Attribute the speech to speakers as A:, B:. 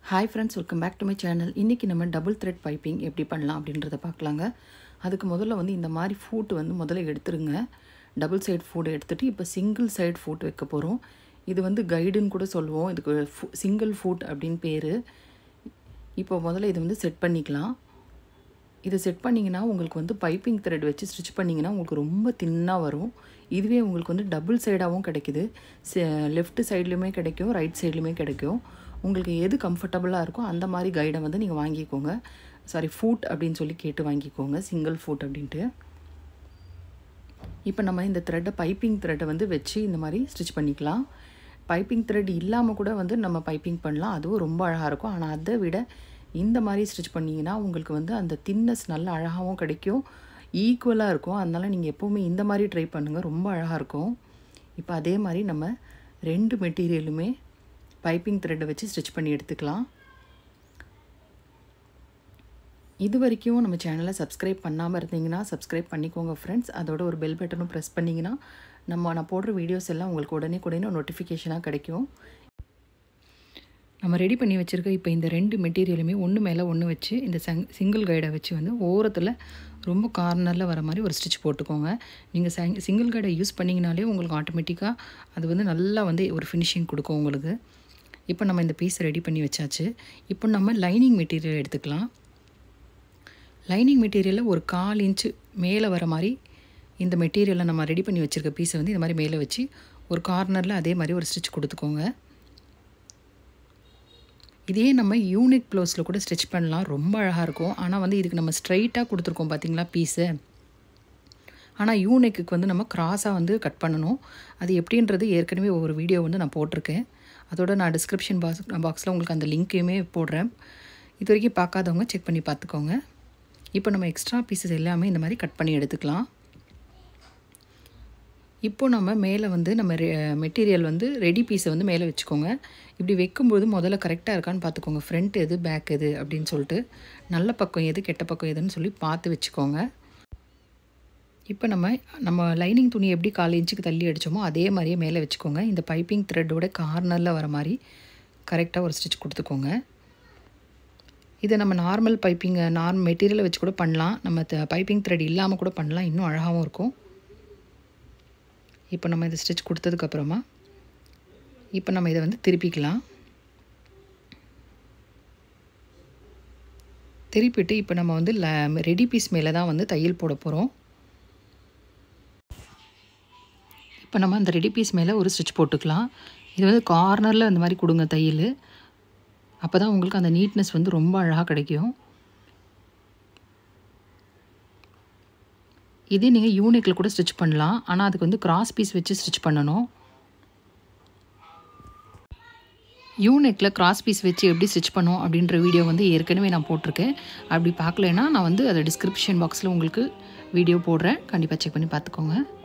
A: hi friends welcome back to my channel இன்றைக்கி நம்ம double thread piping எப்படி பண்ணலாம் அப்படின்றத பார்க்கலாங்க அதுக்கு முதல்ல வந்து இந்த மாதிரி ஃபூட் வந்து முதல்ல எடுத்துருங்க டபுள் சைடு ஃபூட் எடுத்துகிட்டு இப்போ சிங்கிள் சைடு ஃபூட் வைக்க போகிறோம் இது வந்து கைடுன்னு கூட சொல்லுவோம் இதுக்கு சிங்கிள் ஃபூட் அப்படின்னு பேர் இப்போ முதல்ல இதை வந்து செட் பண்ணிக்கலாம் இதை செட் பண்ணிங்கன்னா உங்களுக்கு வந்து பைப்பிங் த்ரெட் வச்சு ஸ்டிச் பண்ணிங்கன்னா உங்களுக்கு ரொம்ப தின்னாக வரும் இதுவே உங்களுக்கு வந்து டபுள் சைடாகவும் கிடைக்குது லெஃப்ட் சைட்லேயுமே கிடைக்கும் ரைட் சைட்லேயுமே கிடைக்கும் உங்களுக்கு எது கம்ஃபர்டபுளாக இருக்கோ அந்த மாதிரி கைடை வந்து நீங்கள் வாங்கிக்கோங்க சாரி ஃபூட் அப்படின்னு சொல்லி கேட்டு வாங்கிக்கோங்க சிங்கிள் ஃபூட் அப்படின்ட்டு இப்போ நம்ம இந்த த்ரெட்டை பைப்பிங் த்ரெட்டை வந்து வச்சு இந்த மாதிரி ஸ்டிச் பண்ணிக்கலாம் பைப்பிங் த்ரெட் இல்லாமல் கூட வந்து நம்ம பைப்பிங் பண்ணலாம் அதுவும் ரொம்ப அழகாக இருக்கும் ஆனால் அதை விட இந்த மாதிரி ஸ்டிச் பண்ணிங்கன்னா உங்களுக்கு வந்து அந்த தின்னஸ் நல்ல அழகாகவும் கிடைக்கும் ஈக்குவலாக இருக்கும் அதனால் நீங்கள் எப்போவுமே இந்த மாதிரி ட்ரை பண்ணுங்கள் ரொம்ப அழகாக இருக்கும் இப்போ அதே மாதிரி நம்ம ரெண்டு மெட்டீரியலுமே பைப்பிங் த்ரெட்டை வச்சு ஸ்டிச் பண்ணி எடுத்துக்கலாம் இது வரைக்கும் நம்ம சேனலை சப்ஸ்கிரைப் பண்ணாமல் இருந்தீங்கன்னா சப்ஸ்கிரைப் பண்ணிக்கோங்க ஃப்ரெண்ட்ஸ் அதோட ஒரு பெல் பட்டனும் ப்ரெஸ் பண்ணிங்கன்னா நம்ம நான் போடுற வீடியோஸ் எல்லாம் உங்களுக்கு உடனே உடனே நோட்டிஃபிகேஷனாக கிடைக்கும் நம்ம ரெடி பண்ணி வச்சுருக்க இப்போ இந்த ரெண்டு மெட்டீரியலுமே ஒன்று மேலே ஒன்று வச்சு இந்த சங் சிங்கிள் கைடை வச்சு வந்து ஓரத்தில் ரொம்ப கார்னரில் வர மாதிரி ஒரு ஸ்டிச் போட்டுக்கோங்க நீங்கள் சங் சிங்கிள் கைடை யூஸ் பண்ணிங்கனாலே உங்களுக்கு ஆட்டோமேட்டிக்காக அது வந்து நல்லா வந்து ஒரு ஃபினிஷிங் கொடுக்கும் உங்களுக்கு இப்போ நம்ம இந்த பீஸ் ரெடி பண்ணி வச்சாச்சு இப்போ நம்ம லைனிங் மெட்டீரியல் எடுத்துக்கலாம் லைனிங் மெட்டீரியலில் ஒரு கால் இன்ச்சு மேலே வர மாதிரி இந்த மெட்டீரியலை நம்ம ரெடி பண்ணி வச்சுருக்க பீஸை வந்து இந்த மாதிரி மேலே வச்சு ஒரு கார்னரில் அதே மாதிரி ஒரு ஸ்டிச் கொடுத்துக்கோங்க இதே நம்ம யூனிக் ப்ளவுஸில் கூட ஸ்டிச் பண்ணலாம் ரொம்ப அழகாக இருக்கும் ஆனால் வந்து இதுக்கு நம்ம ஸ்ட்ரைட்டாக கொடுத்துருக்கோம் பார்த்தீங்களா பீஸு ஆனால் யூனெக்குக்கு வந்து நம்ம க்ராஸாக வந்து கட் பண்ணணும் அது எப்படின்றது ஏற்கனவே ஒரு வீடியோ வந்து நான் போட்டிருக்கேன் அதோட நான் டிஸ்கிரிப்ஷன் பாக்ஸ் பாக்ஸில் உங்களுக்கு அந்த லிங்க்கையுமே போடுறேன் இது வரைக்கும் பார்க்காதவங்க செக் பண்ணி பார்த்துக்கோங்க இப்போ நம்ம எக்ஸ்ட்ரா பீசஸ் எல்லாமே இந்த மாதிரி கட் பண்ணி எடுத்துக்கலாம் இப்போ நம்ம மேலே வந்து நம்ம மெட்டீரியல் வந்து ரெடி பீஸை வந்து மேலே வச்சுக்கோங்க இப்படி வைக்கும்போது முதல்ல கரெக்டாக இருக்கான்னு பார்த்துக்கோங்க ஃப்ரண்ட் எது பேக் எது அப்படின்னு சொல்லிட்டு நல்ல பக்கம் எது கெட்ட பக்கம் எதுன்னு சொல்லி பார்த்து வச்சுக்கோங்க இப்போ நம்ம நம்ம லைனிங் துணி எப்படி கால் இன்ச்சுக்கு தள்ளி அடித்தோமோ அதே மாதிரியே மேலே வச்சுக்கோங்க இந்த பைப்பிங் த்ரெட்டோட கார்னரில் வர மாதிரி கரெக்டாக ஒரு ஸ்டிச் கொடுத்துக்கோங்க இதை நம்ம நார்மல் பைப்பிங் நார்மல் மெட்டீரியலை வச்சு கூட பண்ணலாம் நம்ம பைப்பிங் த்ரெட் இல்லாமல் கூட பண்ணலாம் இன்னும் அழகாகவும் இருக்கும் இப்போ நம்ம இதை ஸ்டிச் கொடுத்ததுக்கப்புறமா இப்போ நம்ம இதை வந்து திருப்பிக்கலாம் திருப்பிட்டு இப்போ நம்ம வந்து ரெடி பீஸ் மேலே தான் வந்து தையல் போட போகிறோம் இப்போ நம்ம அந்த ரெடி பீஸ் மேலே ஒரு ஸ்டிச் போட்டுக்கலாம் இது வந்து கார்னரில் அந்த மாதிரி கொடுங்க தையல் அப்போ தான் உங்களுக்கு அந்த நீட்னஸ் வந்து ரொம்ப அழகாக கிடைக்கும் இதே நீங்கள் யூனிக்கில் கூட ஸ்டிச் பண்ணலாம் ஆனால் அதுக்கு வந்து கிராஸ் பீஸ் வச்சு ஸ்டிச் பண்ணணும் யூனெக்கில் கிராஸ் பீஸ் வச்சு எப்படி ஸ்டிச் பண்ணும் அப்படின்ற வீடியோ வந்து ஏற்கனவே நான் போட்டிருக்கேன் அப்படி பார்க்கலன்னா நான் வந்து அதை டிஸ்கிரிப்ஷன் பாக்ஸில் உங்களுக்கு வீடியோ போடுறேன் கண்டிப்பாக செக் பண்ணி பார்த்துக்கோங்க